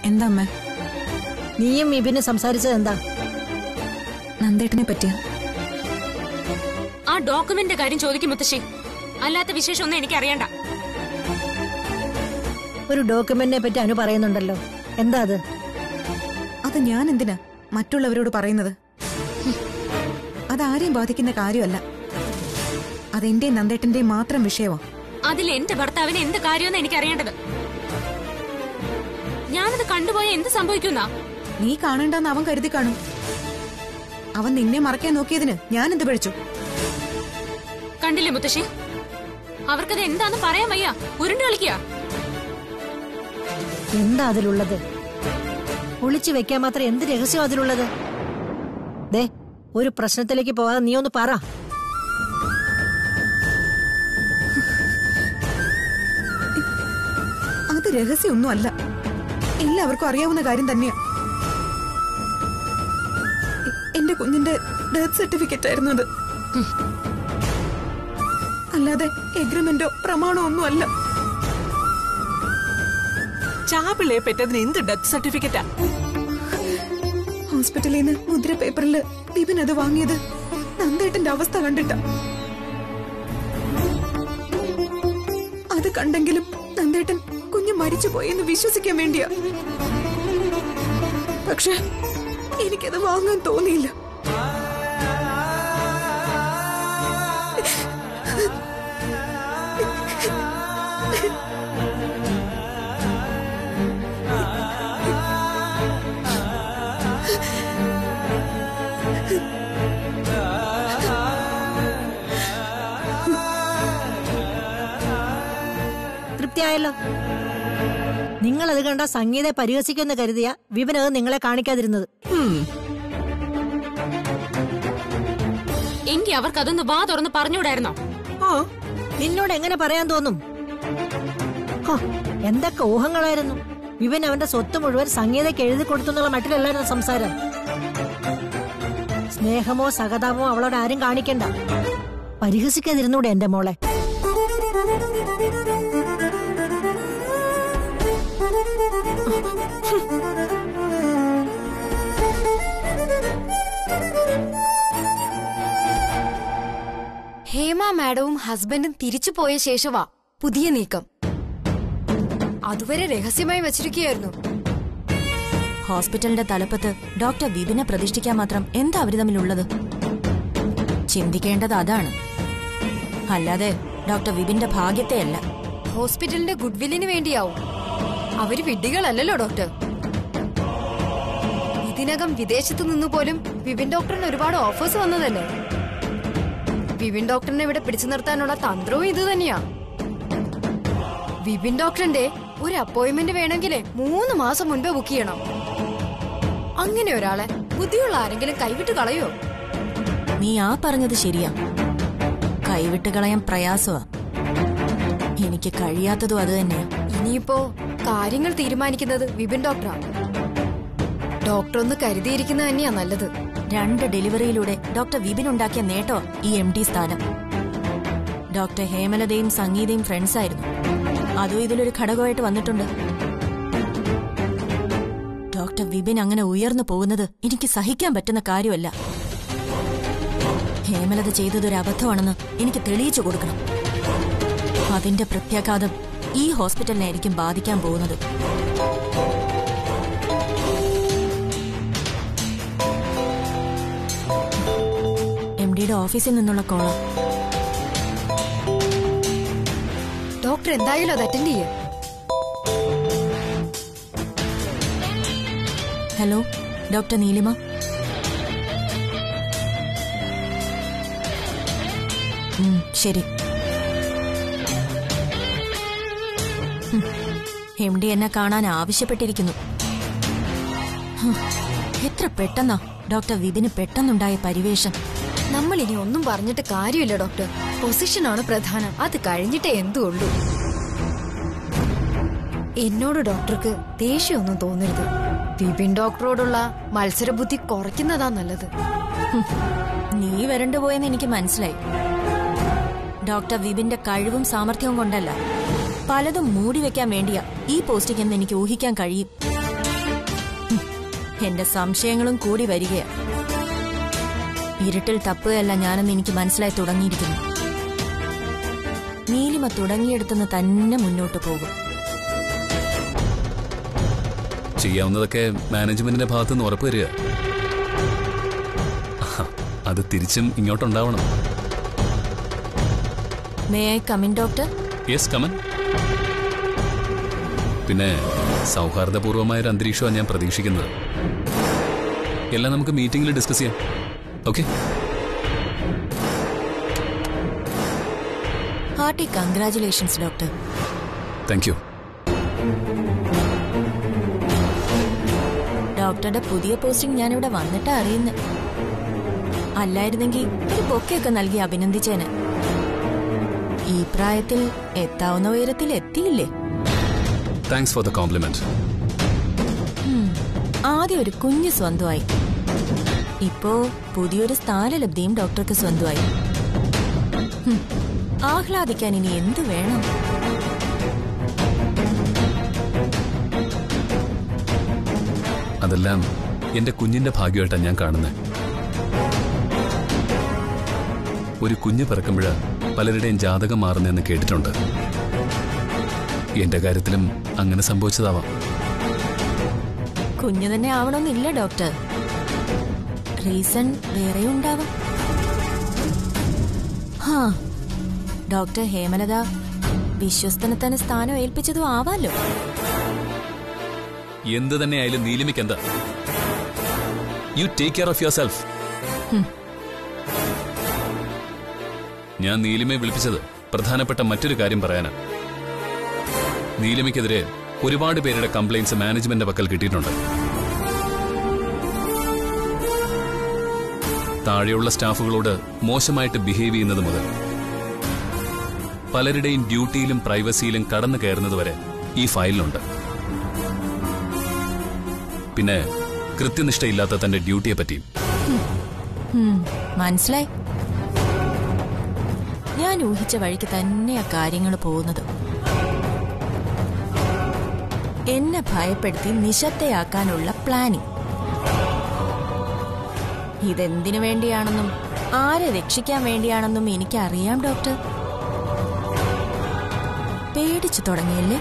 എന്താ അമ്മ നീയും വിപിനും സംസാരിച്ചത് എന്താ നന്ദേട്ടനെ പറ്റിയ ആ ഡോക്യുമെന്റിന്റെ കാര്യം ചോദിക്കും മുത്തശ്ശി അല്ലാത്ത വിശേഷം ഒന്നും എനിക്ക് അറിയണ്ട ഒരു ഡോക്യുമെന്റിനെ പറ്റി അനു പറയുന്നുണ്ടല്ലോ എന്താ അത് അത് ഞാൻ എന്തിനാ മറ്റുള്ളവരോട് പറയുന്നത് ഹും. അതാരെയും ബാധിക്കുന്ന കാര്യമല്ല അതെന്റെയും നന്ദേട്ടന്റെയും മാത്രം വിഷയമാണ് അതിൽ എന്റെ ഭർത്താവിന് എന്ത് കാര്യമെന്ന് എനിക്ക് അറിയേണ്ടത് ഞാനത് കണ്ടുപോയ എന്ത് സംഭവിക്കുന്ന നീ കാണണ്ടെന്ന് അവൻ കരുതി കാണും അവൻ നിന്നെ മറക്കാൻ നോക്കിയതിന് ഞാൻ എന്ത് പഴിച്ചു കണ്ടില്ലേ മുത്തശ്ശി അവർക്കത് എന്താന്ന് പറയാൻ വയ്യ ഉരുണ്ട് കളിക്കുക എന്താ അതിലുള്ളത് ഒളിച്ചു വെക്കാൻ മാത്രം എന്ത് രഹസ്യം അതിലുള്ളത് ദേ ഒരു പ്രശ്നത്തിലേക്ക് പോകാതെ നീ ഒന്ന് പറ അത് രഹസ്യമൊന്നും അല്ല എല്ലാവർക്കും അറിയാവുന്ന കാര്യം തന്നെയാ എ- എന്റെ കുഞ്ഞിന്റെ ഡെത്ത് സർട്ടിഫിക്കറ്റ് ആയിരുന്നു അത് അല്ലാതെ എഗ്രിമെന്റോ പ്രമാണോ ഒന്നും അല്ല ചാപിള്ളയെ പെറ്റതിന് എന്ത് ഡെത്ത് സർട്ടിഫിക്കറ്റാ ഹോസ്പിറ്റലിൽ നിന്ന് മുദ്ര പേപ്പറിൽ ബിപിൻ അത് വാങ്ങിയത് നന്ദേട്ടന്റെ അവസ്ഥ കണ്ടിട്ട അത് കണ്ടെങ്കിലും നന്ദേട്ടൻ കുഞ്ഞ് മരിച്ചുപോയി എന്ന് വിശ്വസിക്കാൻ വേണ്ടിയാ പക്ഷെ എനിക്കത് വാങ്ങാൻ തോന്നിയില്ല തൃപ്തിയായല്ലോ നിങ്ങൾ അത് കണ്ട സംഗീതയെ പരിഹസിക്കുമെന്ന് കരുതിയ വിപിൻ അത് നിങ്ങളെ കാണിക്കാതിരുന്നത് എങ്കി അവർക്ക് അതൊന്ന് വാ തുറന്ന് പറഞ്ഞുകൂടായിരുന്നോ ഓ നിന്നോട് എങ്ങനെ പറയാൻ തോന്നും ഹോ, എന്തൊക്കെ ഊഹങ്ങളായിരുന്നു വിപിൻ അവന്റെ സ്വത്ത് മുഴുവൻ സംഗീതയ്ക്ക് എഴുതി കൊടുത്തു എന്നുള്ള മട്ടിലല്ലായിരുന്നു സംസാരം സ്നേഹമോ സഹതാപമോ അവളോട് ആരും കാണിക്കണ്ട പരിഹസിക്കാതിരുന്നൂടെ എന്റെ മോളെ ഹേമ മാഡവും ഹസ്ബൻഡും തിരിച്ചു പോയ ശേഷവാ പുതിയ നീക്കം അതുവരെ രഹസ്യമായി വച്ചിരിക്കുകയായിരുന്നു ഹോസ്പിറ്റലിന്റെ തലപ്പത്ത് ഡോക്ടർ വിപിനെ പ്രതിഷ്ഠിക്കാൻ മാത്രം എന്താ അവര് തമ്മിലുള്ളത് ചിന്തിക്കേണ്ടത് അതാണ് അല്ലാതെ ഡോക്ടർ വിപിന്റെ ഭാഗ്യത്തെയല്ല ഹോസ്പിറ്റലിന്റെ ഗുഡ്വില്ലിന് വേണ്ടിയാവും അവര് വിഡ്ഢികളല്ലല്ലോ ഡോക്ടർ ഇതിനകം വിദേശത്തു നിന്ന് പോലും വിപിൻ ഡോക്ടറിന് ഒരുപാട് ഓഫേഴ്സ് വന്നതല്ലേ വിപിൻ ഡോക്ടറിനെ ഇവിടെ പിടിച്ചു നിർത്താനുള്ള തന്ത്രവും ഇത് തന്നെയാ വിപിൻ ഡോക്ടറിന്റെ ഒരു അപ്പോയിന്റ്മെന്റ് വേണമെങ്കിലേ മൂന്ന് മാസം മുൻപേ ബുക്ക് ചെയ്യണം അങ്ങനെ ഒരാളെ ബുദ്ധിയുള്ള ആരെങ്കിലും കൈവിട്ട് കളയോ നീ ആ പറഞ്ഞത് ശരിയാ കൈവിട്ട് കളയാൻ പ്രയാസമാ എനിക്ക് കഴിയാത്തതും അത് തന്നെയാ ഇനിയിപ്പോ കാര്യങ്ങൾ തീരുമാനിക്കുന്നത് വിപിൻ ഡോക്ടറാ ഡോക്ടർ ഒന്ന് കരുതിയിരിക്കുന്നത് തന്നെയാ നല്ലത് രണ്ട് ഡെലിവറിയിലൂടെ ഡോക്ടർ വിപിൻ ഉണ്ടാക്കിയ നേട്ടോ ഈ എം ടി സ്ഥാനം ഡോക്ടർ ഹേമലതയും സംഗീതയും ഫ്രണ്ട്സ് ആയിരുന്നു അതും ഇതിലൊരു ഘടകമായിട്ട് വന്നിട്ടുണ്ട് ഡോക്ടർ വിപിൻ അങ്ങനെ ഉയർന്നു പോകുന്നത് എനിക്ക് സഹിക്കാൻ പറ്റുന്ന കാര്യമല്ല ഹേമലത ചെയ്തതൊരു അബദ്ധമാണെന്ന് എനിക്ക് തെളിയിച്ചു കൊടുക്കണം അതിന്റെ പ്രത്യാഘാതം ഈ ഹോസ്പിറ്റലിനായിരിക്കും ബാധിക്കാൻ പോകുന്നത് എം ഡിയുടെ ഓഫീസിൽ നിന്നുള്ള കോളാ ഡോക്ടർ എന്തായാലും അത് അറ്റൻഡ് ചെയ്യേ ഹലോ ഡോക്ടർ നീലിമ ഉം, ശരി എം ഡി എന്നെ കാണാൻ ആവശ്യപ്പെട്ടിരിക്കുന്നു ഹും, എത്ര പെട്ടെന്നാ ഡോക്ടർ വിപിന് പെട്ടെന്നുണ്ടായ പരിവേഷം നമ്മൾ ഇനി ഒന്നും പറഞ്ഞിട്ട് കാര്യമില്ല ഡോക്ടർ പൊസിഷനാണ് പ്രധാനം അത് കഴിഞ്ഞിട്ടേ എന്തും ഉള്ളൂ എന്നോട് ഡോക്ടർക്ക് ദേഷ്യമൊന്നും തോന്നരുത് വിപിൻ ഡോക്ടറോടുള്ള മത്സരബുദ്ധി കുറയ്ക്കുന്നതാ നല്ലത് ഹും, നീ വരണ്ടു പോയെന്ന് എനിക്ക് മനസ്സിലായി ഡോക്ടർ വിപിന്റെ കഴിവും സാമർഥ്യവും കൊണ്ടല്ല പലതും മൂടി വെക്കാൻ വേണ്ടിയാ ഈ പോസ്റ്റിംഗ് എന്ന് എനിക്ക് ഊഹിക്കാൻ കഴിയും എന്റെ സംശയങ്ങളും കൂടി വരികയാ ഇരുട്ടിൽ തപ്പുകയല്ല ഞാനെന്ന് എനിക്ക് മനസ്സിലായി തുടങ്ങിയിരിക്കുന്നു നീലിമ തുടങ്ങിയെടുത്തുനിന്ന് തന്നെ മുന്നോട്ട് പോകും ചെയ്യാവുന്നതൊക്കെ മാനേജ്മെന്റിന്റെ ഭാഗത്തു നിന്ന് ഉറപ്പ് വരിക അത് തിരിച്ചും ഇങ്ങോട്ടുണ്ടാവണം may I come in doctor yes come in പിന്നെ സൗഹാർദ്ദപൂർവമായ ഒരു അന്തരീക്ഷമാണ് ഞാൻ പ്രതീക്ഷിക്കുന്നത് എല്ലാം നമുക്ക് മീറ്റിംഗിൽ ഡിസ്കസ് ചെയ്യാം okay hearty congratulations doctor thank you ഡോക്ടറുടെ പുതിയ പോസ്റ്റിംഗ് ഞാനിവിടെ വന്നിട്ടാ അറിയുന്നത് അല്ലായിരുന്നെങ്കിൽ ഒരു ബൊക്കെയൊക്കെ നൽകി അഭിനന്ദിച്ചേനെ ഈ പ്രായത്തിൽ എത്താവുന്ന ഉയരത്തിൽ എത്തിയില്ലേ താങ്ക്സ് ഫോർ ദ കോംപ്ലിമെന്റ് ആദ്യം ഒരു കുഞ്ഞ് സ്വന്തമായി ഇപ്പോ പുതിയൊരു സ്ഥാനലബ്ധിയും ഡോക്ടർക്ക് സ്വന്തമായി ഹും, ആഹ്ലാദിക്കാൻ ഇനി എന്തു വേണം അതെല്ലാം എന്റെ കുഞ്ഞിന്റെ ഭാഗ്യമായിട്ടാണ് ഞാൻ കാണുന്നത് ഒരു കുഞ്ഞ് പിറക്കുമ്പോഴ് പലരുടെയും ജാതകം മാറുന്നതെന്ന് കേട്ടിട്ടുണ്ട് എന്റെ കാര്യത്തിലും അങ്ങനെ സംഭവിച്ചതാവാം കുഞ്ഞു തന്നെ ആവണമെന്നില്ല ഡോക്ടർ റീസൺ വേറെ ഉണ്ടാവാം ഹാ ഡോക്ടർ ഹേമലത വിശ്വസ്തനെ തന്നെ സ്ഥാനം ഏൽപ്പിച്ചതും ആവാലോ എന്ത് തന്നെ ആയാലും നീലിമയ്ക്ക് എന്താ you take care of yourself ഞാൻ നീലിമയെ വിളിപ്പിച്ചത് പ്രധാനപ്പെട്ട മറ്റൊരു കാര്യം പറയാനാ നീലിമയ്ക്കെതിരെ ഒരുപാട് പേരുടെ കംപ്ലൈൻസ് മാനേജ്മെന്റ് പക്കൽ കിട്ടിയിട്ടുണ്ട് താഴെയുള്ള സ്റ്റാഫുകളോട് മോശമായിട്ട് ബിഹേവ് ചെയ്യുന്നത് മുതൽ പലരുടെയും ഡ്യൂട്ടിയിലും പ്രൈവസിയിലും കടന്നു കയറുന്നത് വരെ ഈ ഫയലിലുണ്ട് പിന്നെ കൃത്യനിഷ്ഠയില്ലാത്ത തന്റെ ഡ്യൂട്ടിയെ പറ്റിയും ഹും, മനസ്സിലായി ഞാൻ ഊഹിച്ച വഴിക്ക് തന്നെയാ കാര്യങ്ങൾ പോകുന്നത് എന്നെ ഭയപ്പെടുത്തി നിശബ്ദയാക്കാനുള്ള പ്ലാനിംഗ് ഇതെന്തിനു വേണ്ടിയാണെന്നും ആരെ രക്ഷിക്കാൻ വേണ്ടിയാണെന്നും എനിക്കറിയാം ഡോക്ടർ പേടിച്ചു തുടങ്ങിയല്ലേ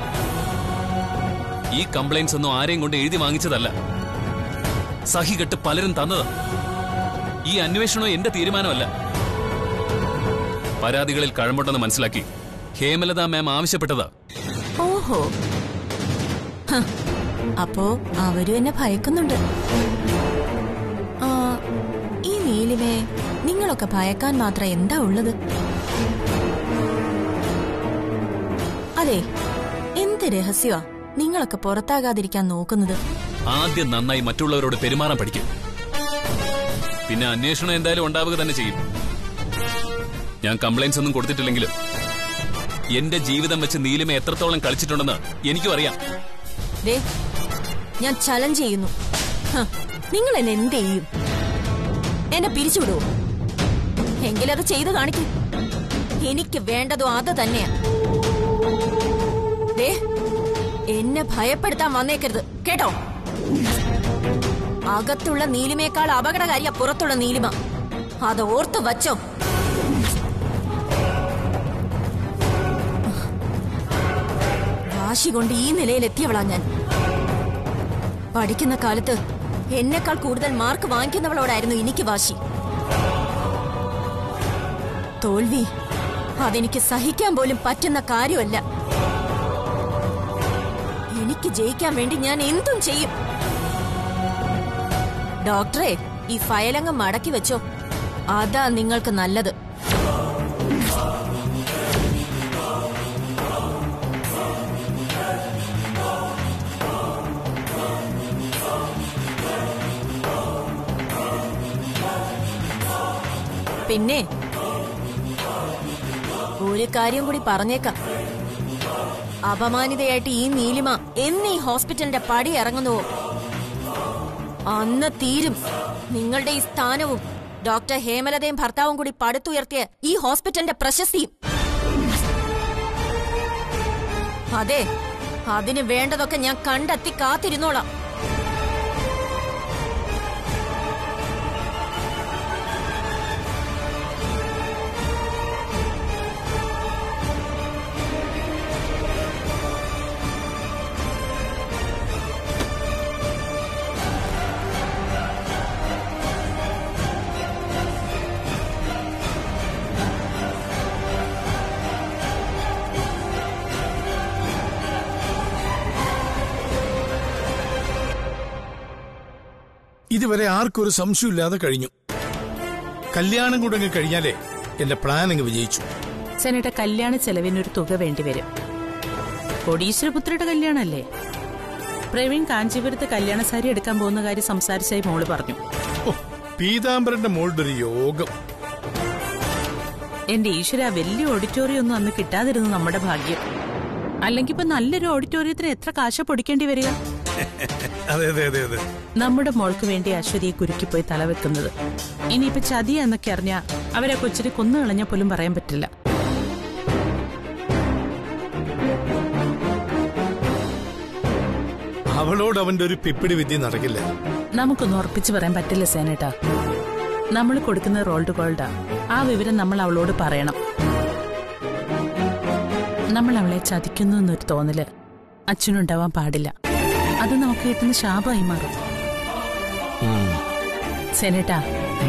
ഈ കംപ്ലൈൻസ് ഒന്നും ആരെയും കൊണ്ട് എഴുതി വാങ്ങിച്ചതല്ല സഹികെട്ട് പലരും തന്നത് ഈ അന്വേഷണം എന്റെ തീരുമാനമല്ല പരാതികളിൽ കഴമ്പുണ്ടെന്ന് മനസ്സിലാക്കി ഹേമലത മാം ആവശ്യപ്പെട്ടതാ ഓഹോ ഹ, അപ്പോ അവരും എന്നെ ഭയക്കുന്നുണ്ട് ആ, ഈ നീലിമയെ നിങ്ങളൊക്കെ ഭയക്കാൻ മാത്രം എന്താ ഉള്ളത് അതെ എന്ത് രഹസ്യമാ നിങ്ങളൊക്കെ പുറത്താകാതിരിക്കാൻ നോക്കുന്നത് ആദ്യം നന്നായി മറ്റുള്ളവരോട് പെരുമാറാൻ പഠിക്കും പിന്നെ അന്വേഷണം എന്തായാലും ഉണ്ടാവുക തന്നെ ചെയ്യും ഞാൻ കംപ്ലൈൻസ് ഒന്നും കൊടുത്തിട്ടില്ലെങ്കിലും എന്റെ ജീവിതം വെച്ച് നീലിമ എത്രത്തോളം കളിച്ചിട്ടുണ്ടെന്ന് എനിക്കും അറിയാം ദേ ഞാൻ ചലഞ്ച് ചെയ്യുന്നു ഹ, നിങ്ങൾ എന്നെ എന്ത് ചെയ്യും എന്നെ പിരിച്ചുവിടുവോ എങ്കിലത് ചെയ്തു കാണിക്കും എനിക്ക് വേണ്ടതും അത് തന്നെയാ ദേ എന്നെ ഭയപ്പെടുത്താൻ വന്നേക്കരുത് കേട്ടോ അകത്തുള്ള നീലിമയേക്കാൾ അപകടകാരിയ പുറത്തുള്ള നീലിമ അത് ഓർത്ത് വച്ചോ വാശി കൊണ്ട് ഈ നിലയിലെത്തിയവളാ ഞാൻ പഠിക്കുന്ന കാലത്ത് എന്നെക്കാൾ കൂടുതൽ മാർക്ക് വാങ്ങിക്കുന്നവളോടായിരുന്നു എനിക്ക് വാശി തോൽവി അതെനിക്ക് സഹിക്കാൻ പോലും പറ്റുന്ന കാര്യമല്ല എനിക്ക് ജയിക്കാൻ വേണ്ടി ഞാൻ എന്തും ചെയ്യും ഡോക്ടറെ ഈ ഫയലങ്ങ് മടക്കി വെച്ചോ അതാ നിങ്ങൾക്ക് നല്ലത് പിന്നെ ഒരു കാര്യം കൂടി പറഞ്ഞേക്കാം അപമാനിതയായിട്ട് ഈ നീലിമ എന്ന് ഈ ഹോസ്പിറ്റലിന്റെ പടി ഇറങ്ങുന്നുവോ അന്ന് തീരും നിങ്ങളുടെ ഈ സ്ഥാനവും ഡോക്ടർ ഹേമലതയും ഭർത്താവും കൂടി പടുത്തുയർത്തിയ ഈ ഹോസ്പിറ്റലിന്റെ പ്രശസ്തിയും അതെ അതിന് വേണ്ടതൊക്കെ ഞാൻ കണ്ടെത്തി കാത്തിരുന്നോളാം ഇതുവരെ ആർക്കും ഒരു സംശയമില്ലാതെ കഴിഞ്ഞു കല്യാണം കൂടെ അങ്ങ് കഴിഞ്ഞാലേ എന്റെ പ്ലാൻ അങ്ങ് വിജയിച്ചു സെനറ്റ കല്യാണ ചെലവിനൊരു തുക വേണ്ടിവരും കോടീശ്വരപുത്രിയുടെ കല്യാണല്ലേ പ്രവീൺ കാഞ്ചീപുരത്ത് കല്യാണ സാരി എടുക്കാൻ പോകുന്ന കാര്യം സംസാരിച്ചായി മോള് പറഞ്ഞു ഓ പീതാംബരന്റെ മോളുടെ ഒരു യോഗം എന്റെ ഈശ്വര വലിയ ഓഡിറ്റോറിയം ഒന്നും അന്ന് കിട്ടാതിരുന്നു നമ്മുടെ ഭാഗ്യം അല്ലെങ്കിൽ ഇപ്പൊ നല്ലൊരു ഓഡിറ്റോറിയത്തിന് എത്ര കാശ പൊടിക്കേണ്ടി വരിക അതെ അതെ അതെ അതെ നമ്മുടെ മോൾക്ക് വേണ്ടി അശ്വതിയെ കുരുക്കിപ്പോയി തലവെക്കുന്നത് ഇനിയിപ്പോ ചതിയ എന്നൊക്കെ അറിഞ്ഞാ അവരെ കൊച്ചിനെ കൊന്നു കളഞ്ഞാൽ പോലും പറയാൻ പറ്റില്ല അവളോട് അവന്റെ ഒരു പിപ്പിടി വിദ്യ നടക്കില്ല നമുക്കൊന്നും ഉറപ്പിച്ചു പറയാൻ പറ്റില്ല സേനേട്ടാ നമ്മൾ കൊടുക്കുന്ന റോൾഡ് ഗോൾഡാ ആ വിവരം നമ്മൾ അവളോട് പറയണം നമ്മൾ അവളെ ചതിക്കുന്നു എന്നൊരു തോന്നല് അച്ഛനുണ്ടാവാൻ പാടില്ല അത് നമുക്ക് കിട്ടുന്ന ശാപമായി മാറും സേനേട്ടാ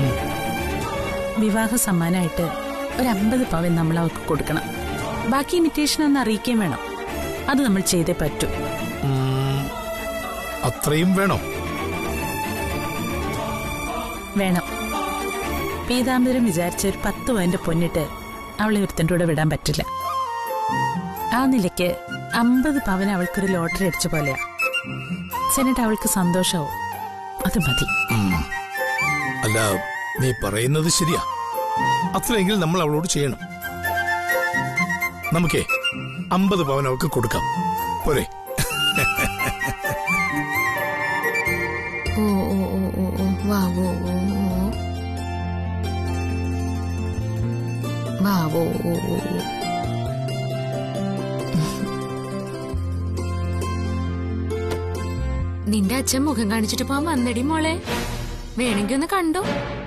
വിവാഹ സമ്മാനമായിട്ട് ഒരു അമ്പത് പവൻ നമ്മൾ അവൾക്ക് കൊടുക്കണം ബാക്കി ഇമിറ്റേഷൻ ഒന്ന് അറിയിക്കുകയും വേണം അത് നമ്മൾ ചെയ്തേ പറ്റൂ ഉം, അത്രയും വേണോ വേണം പീതാംബരം വിചാരിച്ച ഒരു പത്ത് പവന്റെ പൊന്നിട്ട് അവളെ ഒരുത്തൻ്റെ കൂടെ വിടാൻ പറ്റില്ല ആ നിലയ്ക്ക് അമ്പത് പവൻ അവൾക്കൊരു ലോട്ടറി അടിച്ച പോലെയാ സെനറ്റ് അവൾക്ക് സന്തോഷാവും അത് മതി ഉം. അല്ല നീ പറയുന്നത് ശരിയാ അത്രയെങ്കിലും നമ്മൾ അവളോട് ചെയ്യണം നമുക്കേ അമ്പത് പവൻ അവൾക്ക് കൊടുക്കാം പോരെ ഓ ഓ ഓ ഓ ഓ വാ ഓ ഓ ഓ വാ ഓ ഓ ഓ ഓ നിന്റെ അച്ഛൻ മുഖം കാണിച്ചിട്ട് പോവാൻ വന്നടി മോളെ വേണമെങ്കിൽ ഒന്ന് കണ്ടോ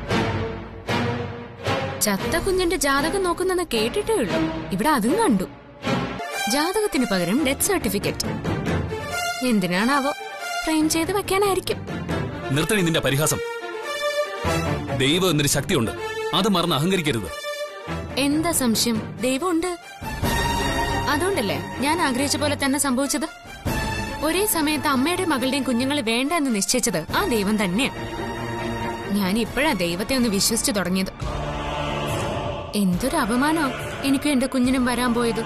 ചത്ത കുഞ്ഞിന്റെ ജാതകം നോക്കുന്നെന്ന് കേട്ടിട്ടേ ഉള്ളൂ ഇവിടെ അതും കണ്ടു ജാതകത്തിന് പകരം ഡെത്ത് സർട്ടിഫിക്കറ്റ് എന്തിനാണാവോ ഫ്രെയിം ചെയ്ത് വെക്കാനായിരിക്കും നിർത്തണി നിന്റെ പരിഹാസം ദൈവം എന്നൊരു ശക്തിയുണ്ട് അത് മറന്ന് അഹങ്കരിക്കരുത് എന്താ സംശയം ദൈവമുണ്ട് അതുകൊണ്ടല്ലേ ഞാൻ ആഗ്രഹിച്ച പോലെ തന്നെ സംഭവിച്ചത് ഒരേ സമയത്ത് അമ്മയുടെ മകളുടെയും കുഞ്ഞുങ്ങളെ വേണ്ട എന്ന് നിശ്ചയിച്ചത് ആ ദൈവം തന്നെയാ ഞാൻ ഇപ്പോഴാ ദൈവത്തെ ഒന്ന് വിശ്വസിച്ചു തുടങ്ങിയത് എന്തൊരു അപമാനോ എനിക്കും എന്റെ കുഞ്ഞിനും വരാൻ പോയത്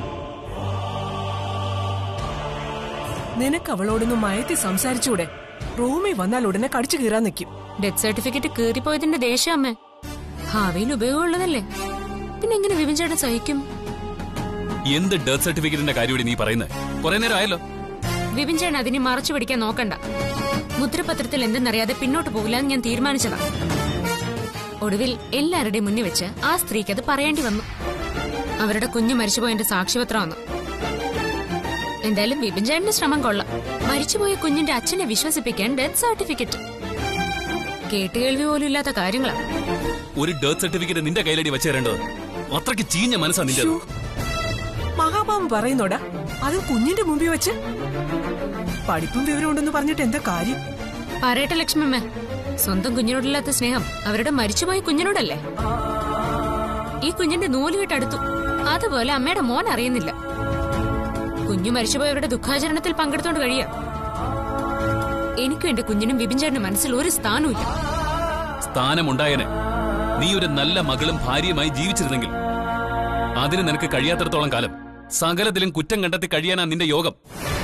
നിനക്ക് അവളോടൊന്ന് മയത്തി സംസാരിച്ചൂടെ റൂമിൽ വന്നാൽ ഉടനെ കടിച്ചു കീറാൻ നിൽക്കും ഡെത്ത് സർട്ടിഫിക്കറ്റ് കീറിപ്പോയതിന്റെ ദേഷ്യം അമ്മേ ഭാവിയിൽ ഉപയോഗമുള്ളതല്ലേ പിന്നെ എങ്ങനെ വിവിഞ്ചേട്ടൻ സഹിക്കും എന്ത് ഡെത്ത് സർട്ടിഫിക്കറ്റിന്റെ കാര്യമാണ് നീ പറയുന്നത് കുറെ നേരം ആയല്ലോ വിപിൻചേട്ടൻ അതിനെ മറച്ചു പിടിക്കാൻ നോക്കണ്ട മുദ്രപത്രത്തിൽ എന്തെന്നറിയാതെ പിന്നോട്ട് പോകില്ല എന്ന് ഞാൻ തീരുമാനിച്ചതാ ഒടുവിൽ എല്ലാവരുടെയും മുന്നിൽ വെച്ച് ആ സ്ത്രീക്ക് അത് പറയേണ്ടി വന്നു അവരുടെ കുഞ്ഞു മരിച്ചുപോയതിന്റെ സാക്ഷ്യപത്രമാണ് എന്തായാലും വിപിൻചേട്ടന്റെ ശ്രമം കൊള്ളാം മരിച്ചുപോയ കുഞ്ഞിന്റെ അച്ഛനെ വിശ്വസിപ്പിക്കാൻ ഡെത്ത് സർട്ടിഫിക്കറ്റ് കേട്ടുകേൾവി പോലും ഇല്ലാത്ത കാര്യങ്ങളാ ഒരു ഡെത്ത് സർട്ടിഫിക്കറ്റ് നിന്റെ കയ്യിലടി വെച്ച് തരേണ്ടത് അത്രയ്ക്ക് ചീഞ്ഞ മനസ്സാ നിന്റെ മഹാപാപം പറയുന്നോടാ അത് കുഞ്ഞിന്റെ മുമ്പിൽ വെച്ച് പഠിപ്പും വിവരം ഉണ്ടെന്ന് പറഞ്ഞിട്ട് എന്താ കാര്യം പറയട്ടെ ലക്ഷ്മമ്മ സ്വന്തം കുഞ്ഞിനോടില്ലാത്ത സ്നേഹം അവരുടെ മരിച്ചുപോയ കുഞ്ഞിനോടല്ലേ ഈ കുഞ്ഞിന്റെ നൂലുകെട്ടടുത്തു അതുപോലെ അമ്മയുടെ മോൻ അറിയുന്നില്ല കുഞ്ഞു മരിച്ചുപോയവരുടെ ദുഃഖാചരണത്തിൽ പങ്കെടുത്തോണ്ട് കഴിയാം എനിക്കും എന്റെ കുഞ്ഞിനും വിപിൻചേട്ടന്റെ മനസ്സിൽ ഒരു സ്ഥാനവുമില്ല സ്ഥാനമുണ്ടായനെ നീ ഒരു നല്ല മകളും ഭാര്യയുമായി ജീവിച്ചിരുന്നെങ്കിൽ അതിന് നിനക്ക് കഴിയാത്തിടത്തോളം കാലം സകലത്തിലും കുറ്റം കണ്ടെത്തി കഴിയാനാ നിന്റെ യോഗം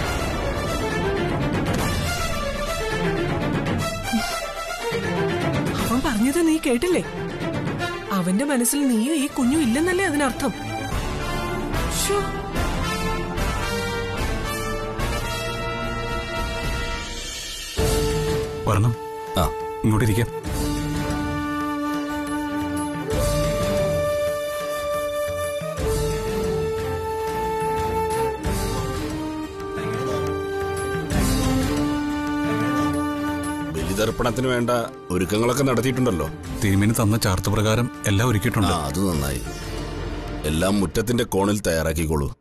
അവൻ പറഞ്ഞത് നീ കേട്ടില്ലേ അവന്റെ മനസ്സിൽ നീയും ഈ കുഞ്ഞും ഇല്ലെന്നല്ലേ അതിനർത്ഥം ശ്ശോ. വരണം ആ ഇങ്ങോട്ടിരിക്കാം ബലിതർപ്പണത്തിന് വേണ്ട ഒരുക്കങ്ങളൊക്കെ നടത്തിയിട്ടുണ്ടല്ലോ തിരുമേനി തന്ന ചാർത്ത് പ്രകാരം എല്ലാം ആ ഒരുക്കിയിട്ടുണ്ട് അത് നന്നായി എല്ലാം മുറ്റത്തിന്റെ കോണിൽ തയ്യാറാക്കിക്കോളൂ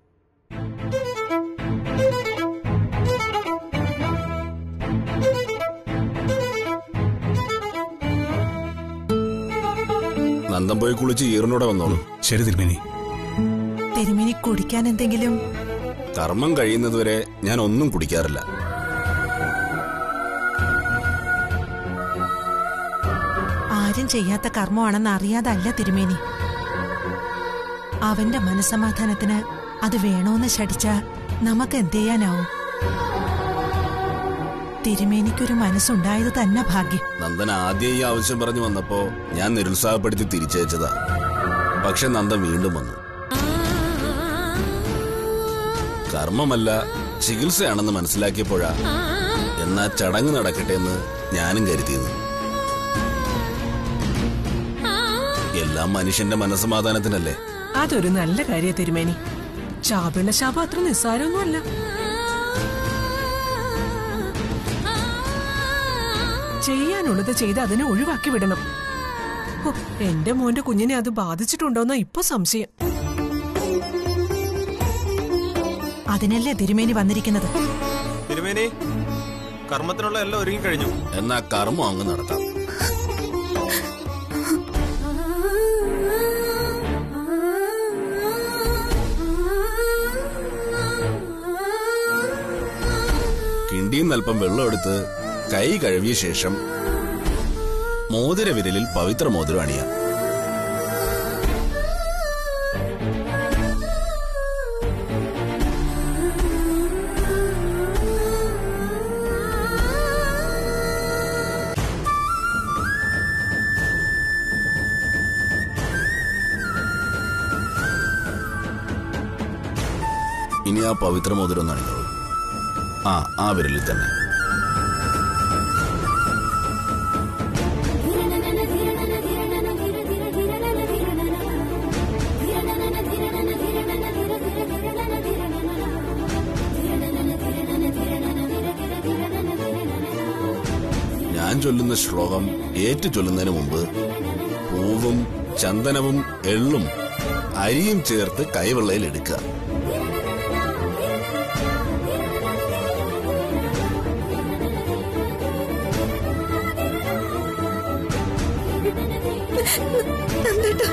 നന്ദം പോയി കുളിച്ച് ഈറിനോടെ വന്നോളൂ ശരി തിരുമേനി തിരുമിനി കുടിക്കാൻ എന്തെങ്കിലും കർമ്മം കഴിയുന്നതുവരെ ഞാൻ ഒന്നും കുടിക്കാറില്ല ആരും ചെയ്യാത്ത കർമ്മമാണെന്ന് അറിയാതല്ല തിരുമേനി അവന്റെ മനസമാധാനത്തിന് അത് വേണോന്ന് ശടിച്ച നമുക്ക് എന്ത് ചെയ്യാനാവും തിരുമേനിക്കൊരു മനസ്സുണ്ടായത് തന്നെ ഭാഗ്യം നന്ദൻ ആദ്യം ഈ ആവശ്യം പറഞ്ഞു വന്നപ്പോ ഞാൻ നിരുത്സാഹപ്പെടുത്തി തിരിച്ചയച്ചതാ പക്ഷെ നന്ദൻ വീണ്ടും വന്നു കർമ്മമല്ല ചികിത്സയാണെന്ന് മനസ്സിലാക്കിയപ്പോഴാ എന്നാ ചടങ്ങ് നടക്കട്ടെ എന്ന് ഞാനും കരുതിയത് എല്ലാം മനുഷ്യന്റെ മനസ്സമാധാനത്തിനല്ലേ അതൊരു നല്ല കാര്യ തിരുമേനി ശാപന ശാപം അത്ര നിസ്സാരമൊന്നുമല്ല ചെയ്യാനുള്ളത് ചെയ്ത് അതിനെ ഒഴിവാക്കി വിടണം ഹോ, എന്റെ മോന്റെ കുഞ്ഞിനെ അത് ബാധിച്ചിട്ടുണ്ടോന്നാ ഇപ്പൊ സംശയം അതിനല്ലേ തിരുമേനി വന്നിരിക്കുന്നത് തിരുമേനി കർമ്മത്തിനുള്ള എല്ലാം ഒരുങ്ങി കഴിഞ്ഞു എന്നാ കർമ്മം അങ്ങ് നടത്താം കിണ്ടിയിൽ അല്പം വെള്ളം എടുത്ത് കൈ കഴുകിയ ശേഷം മോതിര വിരലിൽ പവിത്ര മോതിരം അണിയാം ഇനി ആ പവിത്ര മോതിരം ഒന്ന് അണിഞ്ഞോളൂ ആ ആ വിരലിൽ തന്നെ ഞാൻ ചൊല്ലുന്ന ശ്ലോകം ഏറ്റു ചൊല്ലുന്നതിന് മുമ്പ് പൂവും ചന്ദനവും എള്ളും അരിയും ചേർത്ത് കൈവെള്ളയിൽ എടുക്കുക നന്ദേട്ടാ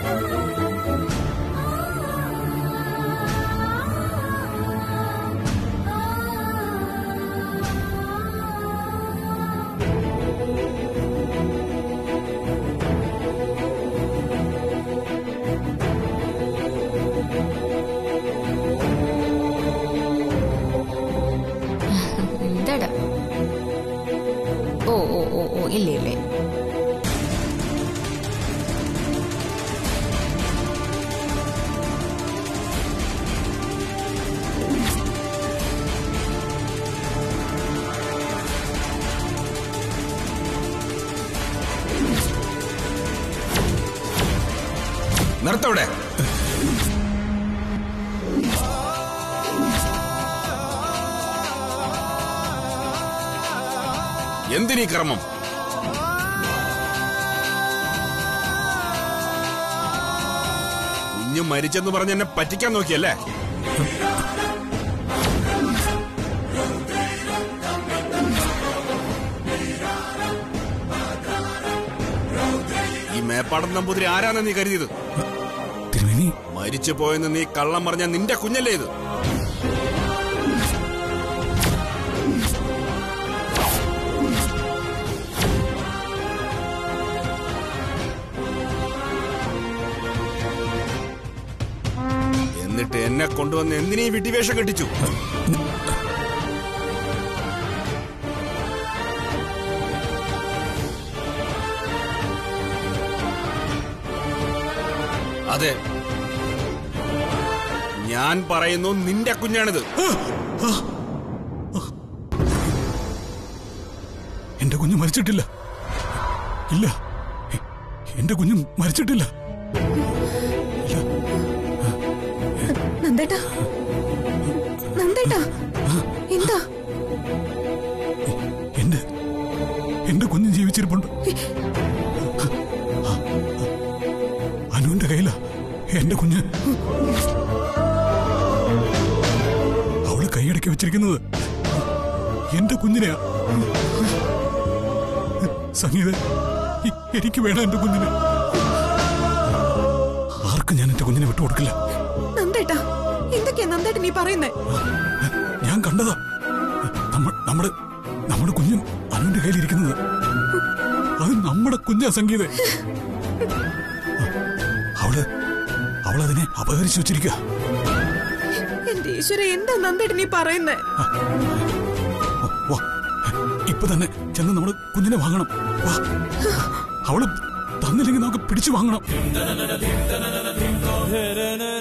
എന്താടാ ഓ ഓ ഓ ഓ ഇല്ല ഇല്ലേ നിർത്തവിടെ എന്തിനീ ക്രമം കുഞ്ഞു മരിച്ചെന്ന് പറഞ്ഞ് എന്നെ പറ്റിക്കാൻ നോക്കിയല്ലേ ഈ മേപ്പാടം നമ്പൂതിരി ആരാന്ന് നീ കരുതിയത് തിരുമേനി മരിച്ചു പോയെന്ന് നീ കള്ളം പറഞ്ഞ നിന്റെ കുഞ്ഞല്ലേ ഇത് എന്നിട്ട് എന്നെ കൊണ്ടുവന്ന് എന്തിനീ വിട്ടിവേഷം കെട്ടിച്ചു അതെ ഞാൻ പറയുന്നു നിന്റെ കുഞ്ഞാണിത് എന്റെ കുഞ്ഞ് മരിച്ചിട്ടില്ല ഇല്ല എ- എന്റെ കുഞ്ഞ് മരിച്ചിട്ടില്ല നന്ദേട്ടാ നന്ദേട്ടാ എന്താ എന്റെ എന്റെ കുഞ്ഞ് ജീവിച്ചിരിപ്പുണ്ട് അനുവിന്റെ കയ്യിലാ എന്റെ കുഞ്ഞ് അവള് കൈയടക്കി വെച്ചിരിക്കുന്നത് എന്റെ കുഞ്ഞിനെയാ സംഗീത എ- എനിക്ക് വേണം എന്റെ കുഞ്ഞിനെ ആർക്കും ഞാൻ എന്റെ കുഞ്ഞിനെ വിട്ടുകൊടുക്കില്ല നന്ദേട്ടാ എന്തൊക്കെയാ നന്ദേട്ടൻ നീ പറയുന്നേ ഞാൻ കണ്ടതാ നമ്മ- നമ്മുടെ നമ്മുടെ കുഞ്ഞ് അനുവിന്റെ കയ്യിലിരിക്കുന്നത് അത് നമ്മൾ നമ്മുടെ കുഞ്ഞാ സംഗീത അവള് അവളതിനെ അപഹരിച്ചു വെച്ചിരിക്കുക എന്റെ ഈശ്വര എന്താ നന്ദേട്ടൻ നീ പറയുന്നേ വാ ഇപ്പൊ തന്നെ ചെന്ന് നമ്മുടെ കുഞ്ഞിനെ വാങ്ങണം വാ അവള് തന്നില്ലെങ്കിൽ നമുക്ക് പിടിച്ചു വാങ്ങണം